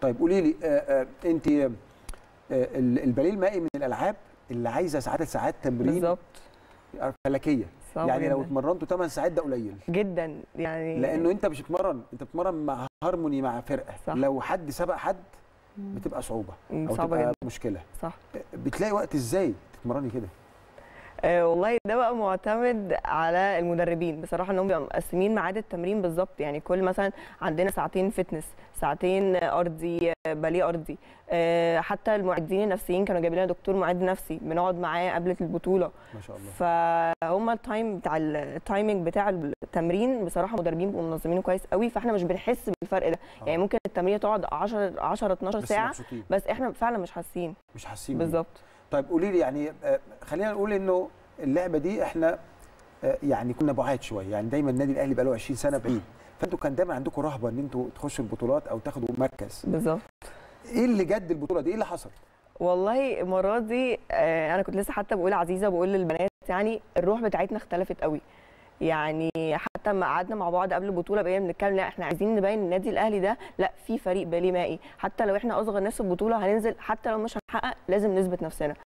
طيب قولي لي آه، آه، انت آه، ال- الباليه المائي من الالعاب اللي عايزه ساعات ساعات تمرين بالظبط فلكيه صعب يعني لو جداً. اتمرنتوا 8 ساعات ده قليل جدا يعني لانه انت مش بتتمرن انت بتتمرن مع هارموني مع فرقه صح. لو حد سبق حد بتبقى صعوبه مم، او صعبة تبقى جدا. مشكله صح بتلاقي وقت ازاي تتمرني كده آه والله ده بقى معتمد على المدربين بصراحه انهم بيبقوا مقسمين ميعاد التمرين بالظبط يعني كل مثلا عندنا ساعتين فتنس ساعتين ارضي آه، باليه ارضي آه حتى المعدين النفسيين كانوا جايبين لنا دكتور معد نفسي بنقعد معاه قبل البطوله ما شاء الله فهم التايم بتاع التايمنج بتاع التمرين بصراحه مدربين بيبقوا منظمينه كويس قوي فاحنا مش بنحس بالفرق ده آه. يعني ممكن التمرين تقعد 10 10 12 بس ساعه مبسوطين بس احنا فعلا مش حاسين مش حاسين بيه. بالظبط طيب قولي لي يعني آه، خلينا نقول انه اللعبه دي احنا آه، يعني كنا بعاد شويه يعني دايما النادي الاهلي بقى له 20 سنه بعيد فانتوا كان دايما عندكم رهبه ان انتوا تخشوا البطولات او تاخدوا مركز بالظبط ايه اللي جد البطوله دي ايه اللي حصل والله المره دي آه، انا كنت لسه حتى بقول عزيزه بقول للبنات يعني الروح بتاعتنا اختلفت قوي يعني حتى لما قعدنا مع بعض قبل البطوله بقينا بنتكلم لا احنا عايزين نبين النادي الاهلي ده لا في فريق بالي مائي حتى لو احنا اصغر ناس في البطوله هننزل حتى لو مش هنحقق لازم نثبت نفسنا